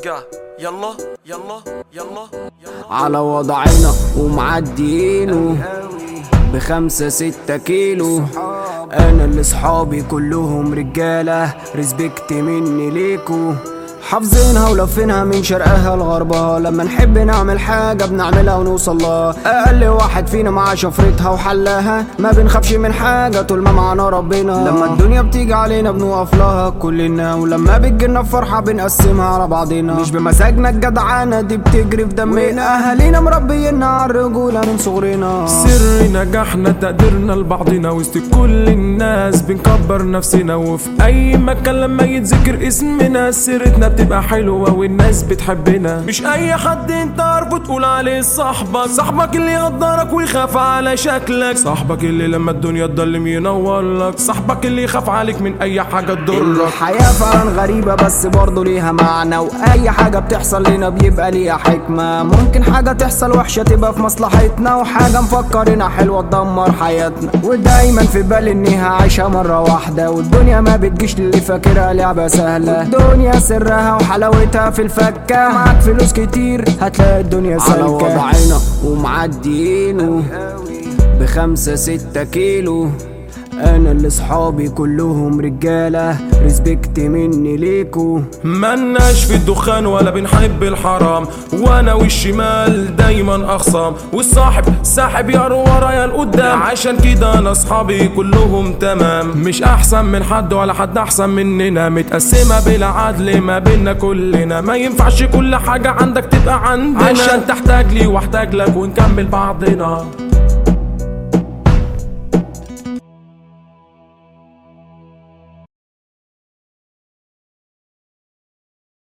ارجع يلا يلا يلا يلا على وضعنا ومعديينه بخمسة ستة كيلو انا اللي صحابي كلهم رجالة ريسبكت مني ليكو حافظينها ولفينها من شرقها لغربها لما نحب نعمل حاجة بنعملها ونوصل لها أقل واحد فينا مع شفرتها وحلها ما بنخافش من حاجة طول ما معانا ربنا لما الدنيا بتيجي علينا بنوقف لها كلنا ولما بتجيلنا فرحة بنقسمها على بعضنا مش بمزاجنا الجدعانة دي بتجري في دمنا أهالينا مربينا على الرجولة من صغرنا سر نجاحنا تقديرنا لبعضنا وسط كل الناس بنكبر نفسنا وفي اي مكان لما يتذكر اسمنا سيرتنا بتبقى حلوة والناس بتحبنا مش اي حد انت عارفه تقول عليه صاحبك صاحبك اللي يقدرك ويخاف على شكلك صاحبك اللي لما الدنيا تضلم ينور لك صاحبك اللي يخاف عليك من اي حاجة تضرك الحياة فعلا غريبة بس برضه ليها معنى وأي حاجة بتحصل لنا بيبقى ليها حكمة ممكن حاجة تحصل وحشة تبقى في مصلحتنا وحاجة مفكرينها حلوة تدمر حياتنا ودايما في بالي إني هعيشها مرة واحدة والدنيا ما بتجيش للي فاكرها لعبة سهلة الدنيا سرها وحلاوتها في الفكة معاك فلوس كتير هتلاقي الدنيا سالكة على وضعنا ومعديينه بخمسة ستة كيلو انا اللي صحابي كلهم رجاله ريسبكت مني ليكو ملناش في الدخان ولا بنحب الحرام وانا والشمال دايما اخصام والصاحب ساحب يا ورا يا لقدام عشان كده انا اصحابي كلهم تمام مش احسن من حد ولا حد احسن مننا متقسمه بلا عدل ما بينا كلنا ما ينفعش كل حاجه عندك تبقى عندنا عشان تحتاج لي واحتاج لك ونكمل بعضنا